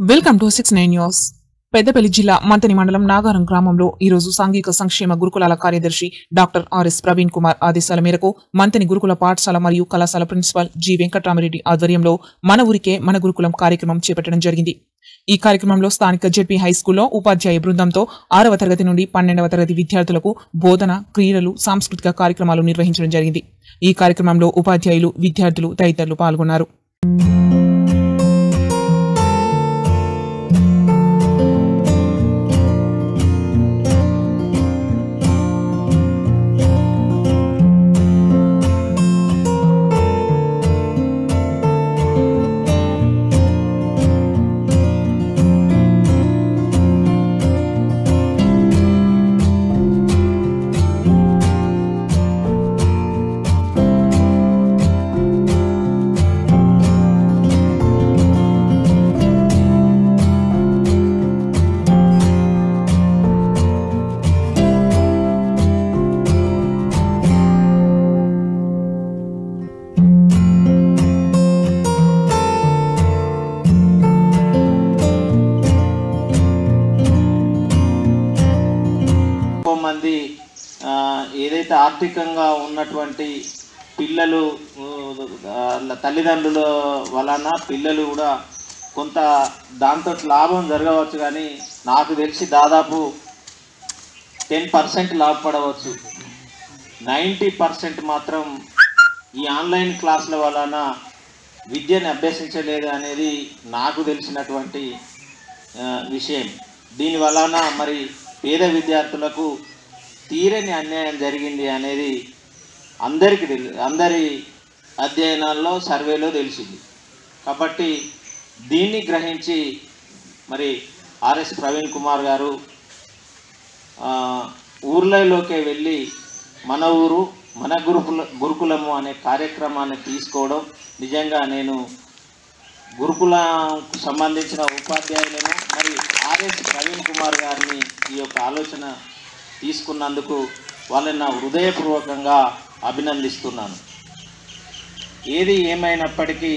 welcome to six nine news Peddapalli జిల్లా మంతని మండలం నాగారం గ్రామంలో ఈ రోజు సాంఘిక సంక్షేమ గురుకులాల కార్యదర్శి డాక్టర్ ఆర్ఎస్ ప్రవీణ్ కుమార్ ఆదేశాల మేరకు మంతని గురుకుల పాఠశాల మరియు కళాశాల ప్రిన్సిపాల్ జి వెంకట్రామరెడ్డి ఆధ్వర్యంలో మన ఊరికే మన గురుకులం కార్యక్రమం చేపట్టడం జరిగింది ఈ కార్యక్రమంలో స్థానిక జెడ్పీ హై స్కూల్లో ఉపాధ్యాయ బృందంతో ఆరవ తరగతి నుండి పన్నెండవ తరగతి విద్యార్థులకు బోధన క్రీడలు సాంస్కృతిక కార్యక్రమాలు నిర్వహించడం జరిగింది ఈ కార్యక్రమంలో ఉపాధ్యాయులు విద్యార్థులు తదితరులు పాల్గొన్నారు ఎక్కువ మంది ఆ, ఏదైతే ఆర్థికంగా ఉన్నటువంటి పిల్లలు ఊ, వాళ్ళ తల్లిదండ్రుల వలన పిల్లలు కూడా కొంత దాంతో లాభం జరగవచ్చు కానీ నాకు తెలిసి దాదాపు టెన్ పర్సెంట్ లాభపడవచ్చు నైంటీ పర్సెంట్ మాత్రం ఈ ఆన్లైన్ క్లాసుల వలన విద్యను అభ్యసించలేదు అనేది నాకు తెలిసినటువంటి ఆ, విషయం దీని వలన మరి పేద విద్యార్థులకు తీరని అన్యాయం జరిగింది అనేది అందరికీ తెలి అందరి అధ్యయనాల్లో సర్వేలో తెలిసింది కాబట్టి దీన్ని గ్రహించి మరి ఆర్ఎస్ ప్రవీణ్ కుమార్ గారు ఆ, ఊర్లలోకి వెళ్ళి మన ఊరు మన గురుకుల గురుకులము అనే కార్యక్రమాన్ని తీసుకోవడం నిజంగా నేను గురుకులకు సంబంధించిన ఉపాధ్యాయులను మరి ఆర్ఎస్ ప్రవీణ్ కుమార్ గారిని ఈ యొక్క ఆలోచన తీసుకున్నందుకు వాళ్ళని నా హృదయపూర్వకంగా అభినందిస్తున్నాను ఏది ఏమైనప్పటికీ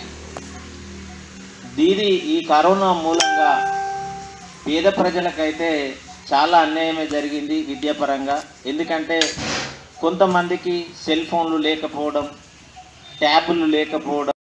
దీది ఈ కరోనా మూలంగా పేద ప్రజలకైతే చాలా అన్యాయమే జరిగింది విద్యాపరంగా ఎందుకంటే కొంతమందికి సెల్ ఫోన్లు లేకపోవడం ట్యాబులు లేకపోవడం